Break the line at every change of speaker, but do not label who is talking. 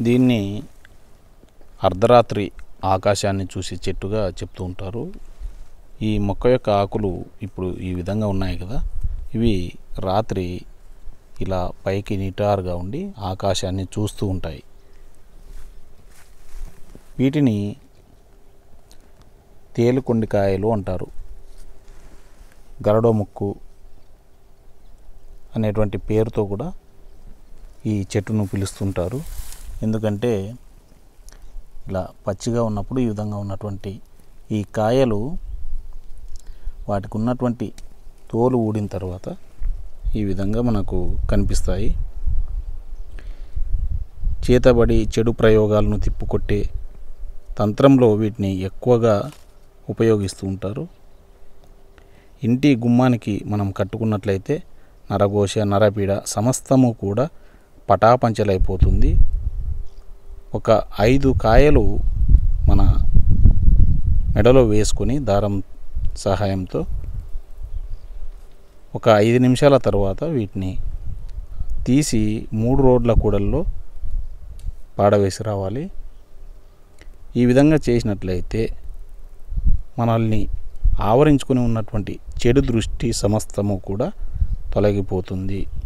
దీన్ని అర్ధరాత్రి ఆకాశాన్ని చూసి చెట్టుగా చెప్తూ ఉంటారు ఈ మొక్క యొక్క ఆకులు ఇప్పుడు ఈ విధంగా ఉన్నాయి కదా ఇవి రాత్రి ఇలా పైకి నిటారుగా ఉండి ఆకాశాన్ని చూస్తూ ఉంటాయి వీటిని తేలుకొండికాయలు అంటారు గరడో ముక్కు అనేటువంటి పేరుతో కూడా ఈ చెట్టును పిలుస్తుంటారు ఎందుకంటే ఇలా పచ్చిగా ఉన్నప్పుడు ఈ విధంగా ఉన్నటువంటి ఈ కాయలు వాటికి ఉన్నటువంటి తోలు ఊడిన తర్వాత ఈ విధంగా మనకు కనిపిస్తాయి చేతబడి చెడు ప్రయోగాలను తిప్పుకొట్టే తంత్రంలో వీటిని ఎక్కువగా ఉపయోగిస్తూ ఉంటారు ఇంటి గుమ్మానికి మనం కట్టుకున్నట్లయితే నరఘోష నరపీడ సమస్తము కూడా పటాపంచలైపోతుంది ఒక ఐదు కాయలు మన మెడలో వేసుకొని దారం సహాయంతో ఒక ఐదు నిమిషాల తర్వాత వీటిని తీసి మూడు రోడ్ల కూడల్లో పాడవేసి రావాలి ఈ విధంగా చేసినట్లయితే మనల్ని ఆవరించుకుని ఉన్నటువంటి చెడు దృష్టి సమస్తము కూడా తొలగిపోతుంది